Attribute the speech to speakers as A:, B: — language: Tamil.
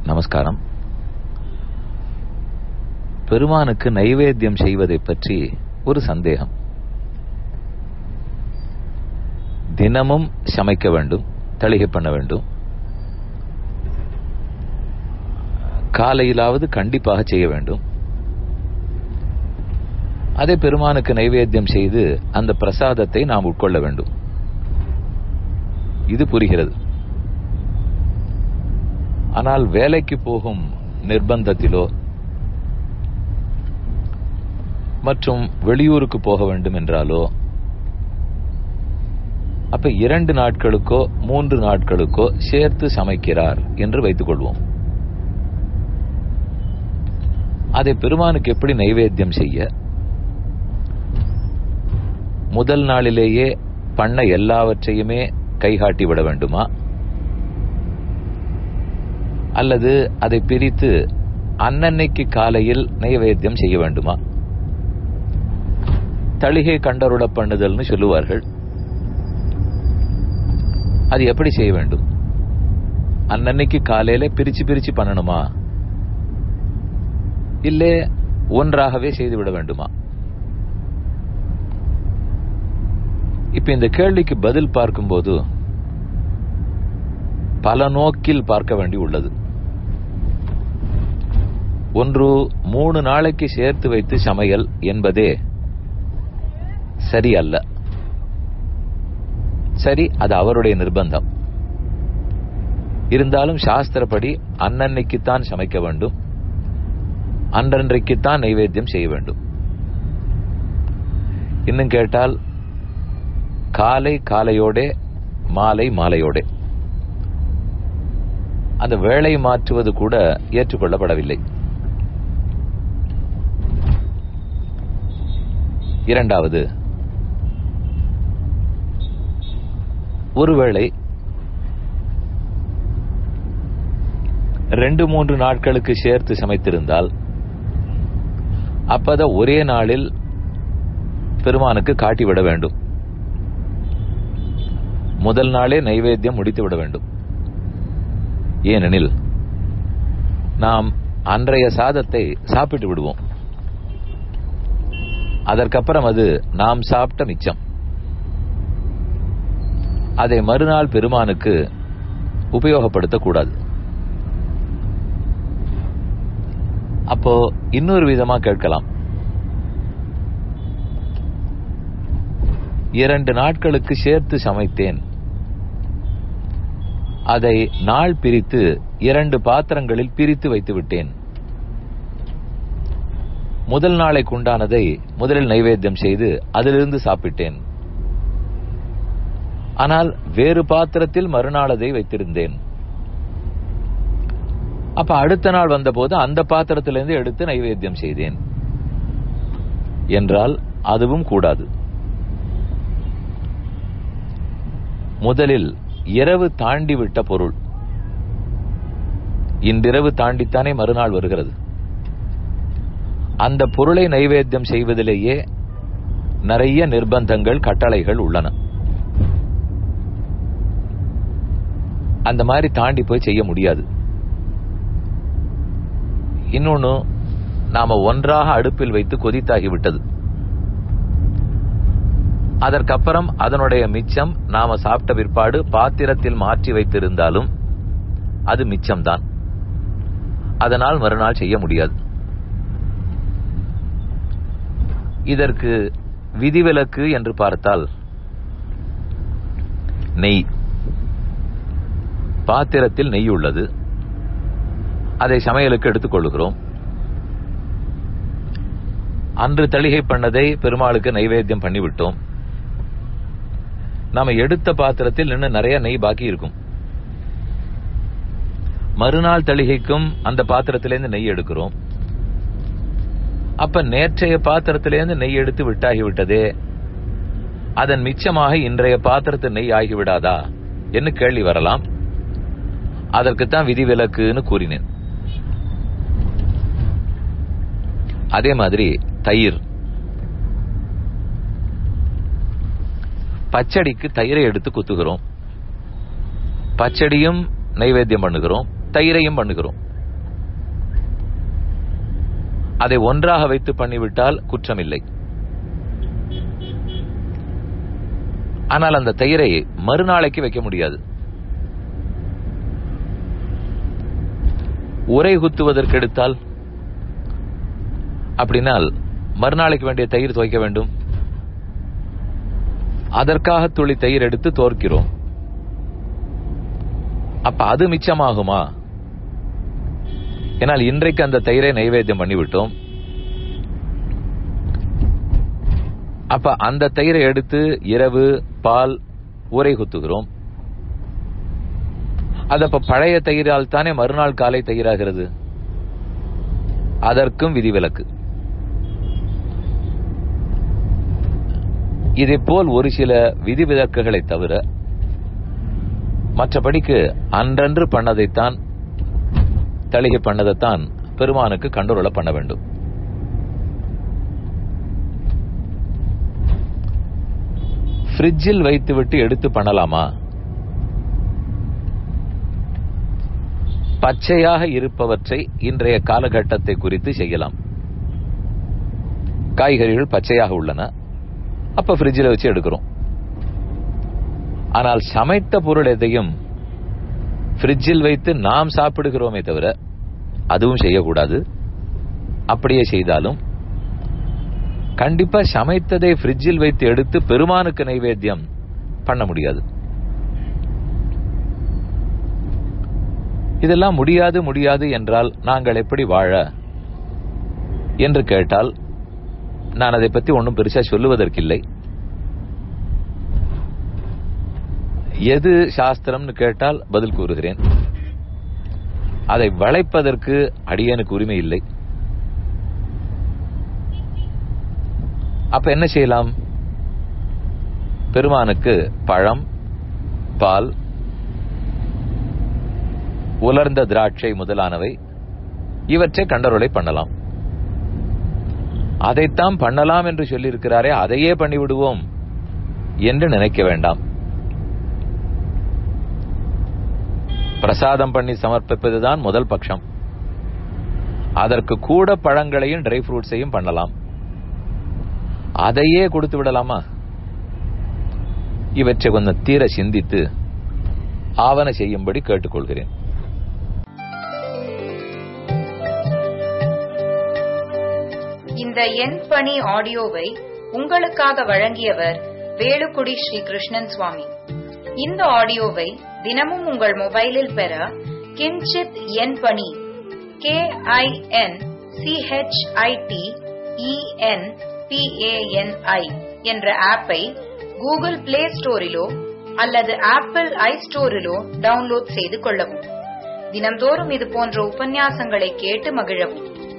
A: நமஸ்காரம் பெருமானுக்கு நைவேத்தியம் செய்வதை பற்றி ஒரு சந்தேகம் தினமும் சமைக்க வேண்டும் தளிகை பண்ண வேண்டும் காலையிலாவது கண்டிப்பாக செய்ய வேண்டும் அதை பெருமானுக்கு நைவேத்தியம் செய்து அந்த பிரசாதத்தை நாம் உட்கொள்ள வேண்டும் இது புரிகிறது ஆனால் வேலைக்கு போகும் நிர்பந்தத்திலோ மற்றும் வெளியூருக்கு போக வேண்டும் என்றாலோ அப்ப இரண்டு நாட்களுக்கோ மூன்று நாட்களுக்கோ சேர்த்து சமைக்கிறார் என்று வைத்துக் கொள்வோம் அதை பெருமானுக்கு எப்படி நைவேத்தியம் செய்ய முதல் நாளிலேயே பண்ண எல்லாவற்றையுமே கைகாட்டி விட வேண்டுமா அல்லது அதை பிரித்து அன்னன்னைக்கு காலையில் நைவேத்தியம் செய்ய வேண்டுமா தளிகை கண்டருட பண்ணுதல்னு சொல்லுவார்கள் அது எப்படி செய்ய வேண்டும் அன்னன்னைக்கு காலையில பிரிச்சு பிரிச்சு பண்ணணுமா இல்லே ஒன்றாகவே செய்து விட வேண்டுமா இப்ப இந்த கேள்விக்கு பதில் பார்க்கும்போது பல நோக்கில் பார்க்க வேண்டி உள்ளது ஒன்று மூணு நாளைக்கு சேர்த்து வைத்து சமையல் என்பதே சரி அல்ல சரி அது அவருடைய நிர்பந்தம் இருந்தாலும் சாஸ்திரப்படி அன்னன்னைக்குத்தான் சமைக்க வேண்டும் அன்றன்றைக்குத்தான் நைவேத்தியம் செய்ய வேண்டும் இன்னும் கேட்டால் காலை காலையோட மாலை மாலையோட அந்த வேலை மாற்றுவது கூட ஏற்றுக்கொள்ளப்படவில்லை இரண்டாவது ஒருவேளை ரெண்டு மூன்று நாட்களுக்கு சேர்த்து சமைத்திருந்தால் அப்பத ஒரே நாளில் பெருமானுக்கு காட்டிவிட வேண்டும் முதல் நாளே நைவேத்தியம் முடித்து விட வேண்டும் ஏனெனில் நாம் அன்றைய சாதத்தை சாப்பிட்டு விடுவோம் அதற்கப்புறம் அது நாம் சாப்பிட்ட மிச்சம் அதை மறுநாள் பெருமானுக்கு உபயோகப்படுத்தக்கூடாது அப்போ இன்னொரு விதமா கேட்கலாம் இரண்டு நாட்களுக்கு சேர்த்து சமைத்தேன் அதை நாள் பிரித்து இரண்டு பாத்திரங்களில் பிரித்து வைத்து விட்டேன் முதல் நாளைக்கு உண்டானதை முதலில் நைவேத்தியம் செய்து அதிலிருந்து சாப்பிட்டேன் ஆனால் வேறு பாத்திரத்தில் மறுநாள் அதை வைத்திருந்தேன் அப்ப அடுத்த நாள் வந்தபோது அந்த பாத்திரத்திலிருந்து எடுத்து நைவேத்தியம் செய்தேன் என்றால் அதுவும் கூடாது முதலில் இரவு தாண்டி விட்ட பொருள் இன்றிரவு தாண்டித்தானே மறுநாள் வருகிறது அந்த பொருளை நைவேத்தியம் செய்வதிலேயே நிறைய நிர்பந்தங்கள் கட்டளைகள் உள்ளன அந்த மாதிரி தாண்டி போய் செய்ய முடியாது இன்னொன்னு நாம ஒன்றாக அடுப்பில் வைத்து கொதித்தாகி விட்டது அதற்கப்புறம் அதனுடைய மிச்சம் நாம சாப்பிட்ட பிற்பாடு பாத்திரத்தில் மாற்றி வைத்திருந்தாலும் அது மிச்சம்தான் அதனால் மறுநாள் செய்ய முடியாது இதற்கு விதிவிலக்கு என்று பார்த்தால் நெய் பாத்திரத்தில் நெய் உள்ளது அதை சமையலுக்கு எடுத்துக்கொள்கிறோம் அன்று தளிகை பண்ணதை பெருமாளுக்கு நைவேத்தியம் பண்ணிவிட்டோம் நாம எடுத்த பாத்திரத்தில் இன்னும் நிறைய நெய் பாக்கி இருக்கும் மறுநாள் தளிகைக்கும் அந்த பாத்திரத்திலேருந்து நெய் எடுக்கிறோம் அப்ப நேற்றைய பாத்திரத்திலேருந்து நெய் எடுத்து விட்டாகி விட்டதே அதன் மிச்சமாக இன்றைய பாத்திரத்து நெய் ஆகிவிடாதா என்று கேள்வி வரலாம் அதற்குத்தான் விதிவிலக்குன்னு கூறினேன் அதே மாதிரி தயிர் பச்சடிக்கு தயிரை எடுத்து குத்துகிறோம் பச்சடியும் நைவேத்தியம் பண்ணுகிறோம் தயிரையும் பண்ணுகிறோம் அதை ஒன்றாக வைத்து பண்ணிவிட்டால் குற்றமில்லை ஆனால் அந்த தயிரை மறுநாளைக்கு வைக்க முடியாது உரை குத்துவதற்கு எடுத்தால் அப்படினால் மறுநாளைக்கு வேண்டிய தயிர் துவைக்க வேண்டும் அதற்காக துளி தயிர் எடுத்து தோற்கிறோம் அப்ப அது மிச்சமாகுமா ஏனால் இன்றைக்கு அந்த தயிரை நைவேத்தியம் பண்ணிவிட்டோம் அப்ப அந்த தயிரை எடுத்து இரவு பால் ஊரை குத்துகிறோம் அது அப்ப பழைய தயிரால் தானே மறுநாள் காலை தயிராகிறது அதற்கும் விதிவிலக்கு இதே போல் ஒரு சில விதிவிலக்குகளை தவிர மற்றபடிக்கு அன்றன்று பண்ணதைத்தான் தளிகை பண்ணதைத்தான் பெருமானுக்கு கண்டுரோல பண்ண வேண்டும் ஃப்ரிட்ஜில் வைத்துவிட்டு எடுத்து பண்ணலாமா பச்சையாக இருப்பவற்றை இன்றைய காலகட்டத்தை குறித்து செய்யலாம் காய்கறிகள் பச்சையாக உள்ளன அப்ப ஃப்ரிட்ஜில் வச்சு எடுக்கிறோம் ஆனால் சமைத்த பொருள் எதையும் ஃப்ரிட்ஜில் வைத்து நாம் சாப்பிடுகிறோமே தவிர அதுவும் செய்யக்கூடாது அப்படியே செய்தாலும் கண்டிப்பா சமைத்ததை ஃப்ரிட்ஜில் வைத்து எடுத்து பெருமானுக்கு நைவேத்தியம் பண்ண முடியாது இதெல்லாம் முடியாது முடியாது என்றால் நாங்கள் எப்படி வாழ என்று கேட்டால் நான் அதை பத்தி ஒன்றும் பெருசா சொல்லுவதற்கில்லை எது சாஸ்திரம்னு கேட்டால் பதில் கூறுகிறேன் அதை வளைப்பதற்கு அடியனுக்கு உரிமை இல்லை அப்ப என்ன செய்யலாம் பெருமானுக்கு பழம் பால் உலர்ந்த திராட்சை முதலானவை இவற்றை கண்டருளை பண்ணலாம் அதைத்தான் பண்ணலாம் என்று சொல்லியிருக்கிறாரே அதையே பண்ணிவிடுவோம் என்று நினைக்க வேண்டாம் பிரசாதம் பண்ணி சமர்ப்பிப்பதுதான் முதல் பட்சம் அதற்கு கூட பழங்களையும் ட்ரை ஃப்ரூட்ஸையும் பண்ணலாம் அதையே கொடுத்து விடலாமா இவற்றை கொஞ்சம் தீர சிந்தித்து ஆவண செய்யும்படி கேட்டுக்கொள்கிறேன்
B: இந்த எண் பணி ஆடியோவை உங்களுக்காக வழங்கியவர் வேலுக்குடி ஸ்ரீ கிருஷ்ணன் சுவாமி இந்த ஆடியோவை தினமும் உங்கள் மொபைலில் பெற கிஞ்சித் எண் பணி கே ஐ என் சிஹெச்ஐடி இஎன் பிஏஎன்ஐ என்ற ஆப்பை கூகுள் பிளே ஸ்டோரிலோ அல்லது ஆப்பிள் ஐ ஸ்டோரிலோ டவுன்லோட் செய்து கொள்ளவும் தினம்தோறும் இது போன்ற உபன்யாசங்களை கேட்டு மகிழவும்